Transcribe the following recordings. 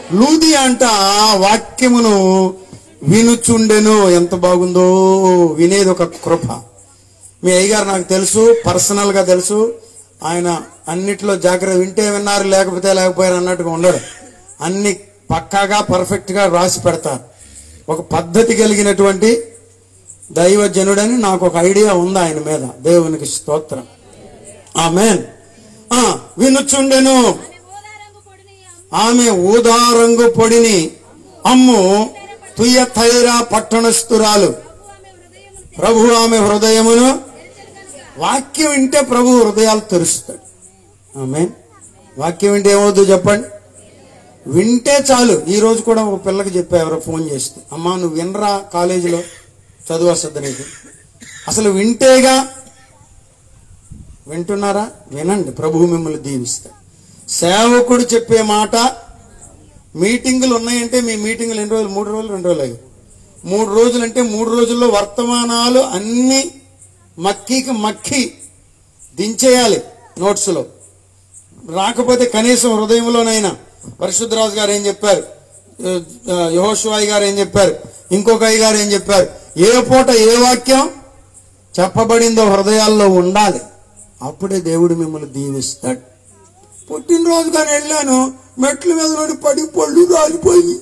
లూది అంట వాక్యమును వినుచుండెను ఎంత బాగుందో వినేది ఒక కృప మీ అయ్యగారు నాకు తెలుసు పర్సనల్ గా తెలుసు ఆయన అన్నిట్లో జాగ్రత్త వింటే విన్నారు లేకపోతే లేకపోయారు అన్నట్టుగా ఉండడు అన్ని పక్కాగా పర్ఫెక్ట్ గా రాసి పెడతారు ఒక పద్ధతి కలిగినటువంటి దైవజనుడని నాకు ఒక ఐడియా ఉంది ఆయన మీద దేవునికి స్తోత్రం ఆమెన్ ఆ వినుచుండెను ఊదారంగు పొడిని ఆమె ఊదారంగు పొడిని అమ్ము తుయ్య తైరా పట్టణస్థురాలు ప్రభు ఆమె హృదయమును వాక్యం వింటే ప్రభు హృదయాలు తెరుస్తాడు ఆమె వాక్యం వింటే ఏమవుతుందో చెప్పండి వింటే చాలు ఈ రోజు కూడా ఒక పిల్లకి చెప్పా ఎవరో ఫోన్ చేస్తే అమ్మా నువ్వు వినరా కాలేజీలో చదువు వస్తుంది నీకు అసలు వింటేగా వింటున్నారా వినండి ప్రభువు మిమ్మల్ని దీవిస్తాడు సేవకుడు చెప్పే మాట మీటింగులు ఉన్నాయంటే మీ మీటింగులు ఎన్ని రోజులు మూడు రోజులు రెండు రోజులు అయ్యి మూడు రోజులు అంటే మూడు రోజుల్లో వర్తమానాలు అన్ని మక్కికి మక్కి దించేయాలి నోట్స్లో రాకపోతే కనీసం హృదయంలోనైనా పరిశుద్ధరాజు గారు ఏం చెప్పారు యహోశివాయి గారు ఏం చెప్పారు ఇంకొక అయ్య గారు ఏం చెప్పారు ఏ పూట ఏ వాక్యం చెప్పబడిందో హృదయాల్లో ఉండాలి అప్పుడే దేవుడు మిమ్మల్ని దీవిస్తాడు పుట్టినరోజు కానీ వెళ్ళాను మెట్ల మీద నుండి పడి పళ్ళు రాలిపోయి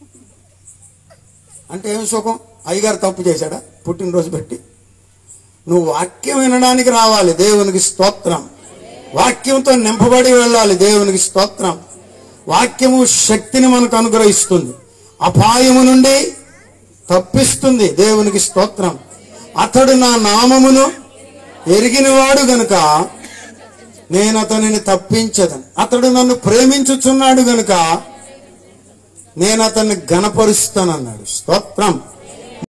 అంటే ఏం సుఖం అయ్యగారు తప్పు చేశాడా పుట్టినరోజు పెట్టి నువ్వు వాక్యం వినడానికి రావాలి దేవునికి స్తోత్రం వాక్యంతో నింపబడి వెళ్ళాలి దేవునికి స్తోత్రం వాక్యము శక్తిని మనకు అనుగ్రహిస్తుంది అపాయము నుండి తప్పిస్తుంది దేవునికి స్తోత్రం అతడు నా నామమును ఎరిగినవాడు గనుక నేను అతనిని తప్పించదను అతడు నన్ను ప్రేమించుచున్నాడు గనుక నేను అతన్ని గణపరుస్తానన్నాడు స్తోత్రం